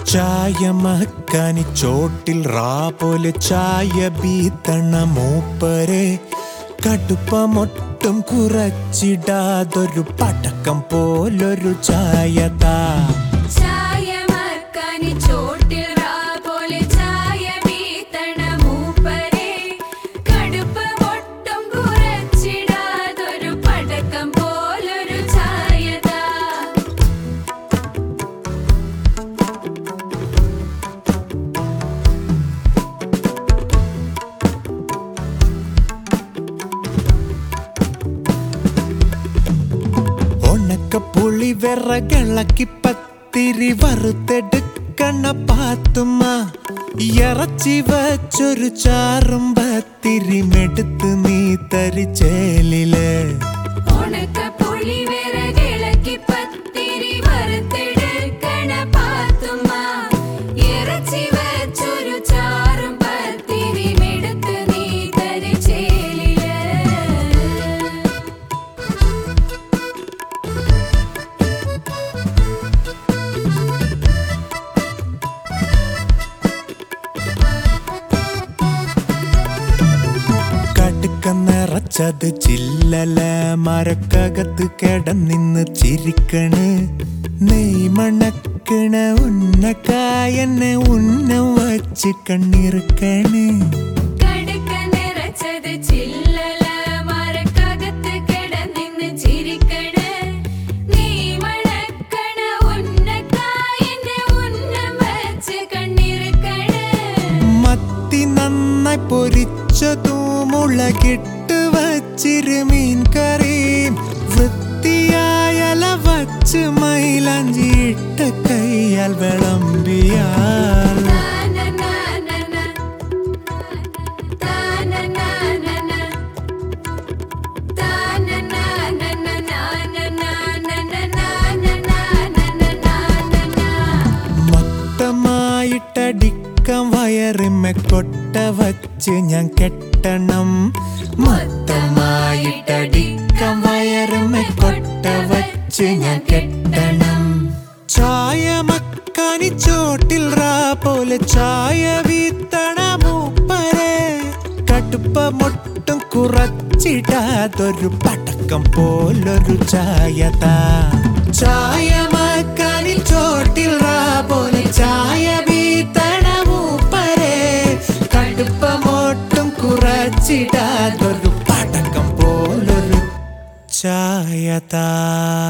ചായ മക്കാനി ചോട്ടിൽ റാ പോലെ ചായ ബീത്തണ മൂപ്പരെ കടുപ്പമൊട്ടും കുറച്ചിടാതൊരു പടക്കം പോലൊരു ചായതാ ചായമക്കാനി ചോട്ടിൽ റാ പോലെ ചായ വീത്തണ മൂപ്പരെ കടുപ്പ് ഒട്ടും കുറച്ചിടാതൊരു പടക്കം പോലൊരു ചായതാ ഉണക്കപ്പുളി വിറകിളക്കി പത്തിരി വറുത്തെടുക്കണ പാത്തുമ്മ ഇറച്ചി വച്ചൊരു ചാറും പത്തിരി മെടുത്ത് നീ തരിച്ചേലില് ഉണക്കപ്പുളി വിറകിളക്കി പത്തിരി വറുത്തെടുക്കണ പാത്തുമ്മ ഇറച്ചി വെച്ചൊരു ചാറും പത്തിരി മെടുത്ത് നീ തരിച്ചേലില് കടുക്ക നിറച്ചത് ചില്ലല മരക്കകത്ത് കിടന്നിന്ന് ചിരിക്കണ് നെയ് മണക്കണ ഉന്നക്കായന്നെ ഉന്നം വച്ച് കണ്ണിറുക്കണ് കടുക്ക നിറച്ചത് ചില്ലല മരക്കകത്ത് കിടന്നിന്ന് ചിരിക്കണ് നീ മണക്കണ ഉന്നക്കായന്റെ ഉന്നം വെച്ച് കണ്ണിറുക്കണ് മത്തി നന്നായി പൊരിച്ചതും മുളകിട്ട് വച്ചിരുമീൻ കറിയും വൃത്തിയായല വച്ച് മൈലാഞ്ചിയിട്ട കൈയാൽ വിളമ്പിയാൽ മൊത്തമായിട്ടടിക്കം വയറിമ്മെ കൊട്ട വച്ച് ഞാൻ കെട്ടണം മൊത്തമായിട്ടടിക്കം വയറിമ്മെ കൊട്ട വച്ച് ഞാൻ കെട്ടണം ചായ മക്കാനി ചോട്ടിൽ റാ പോലെ ചായ വീത്തണ മൂപ്പരെ കടുപ്പമൊട്ടും കുറച്ചിടാതൊരു പടക്കം പോലൊരു ചായതാ ചായ മക്കാനി ചോട്ടിൽ റാ പോലെ ചായ വീത്തണ മൂപ്പരെ കടുപ്പമൊട്ടും കുറച്ചിടാതൊരു പടക്കം പോലൊരു ചായതാ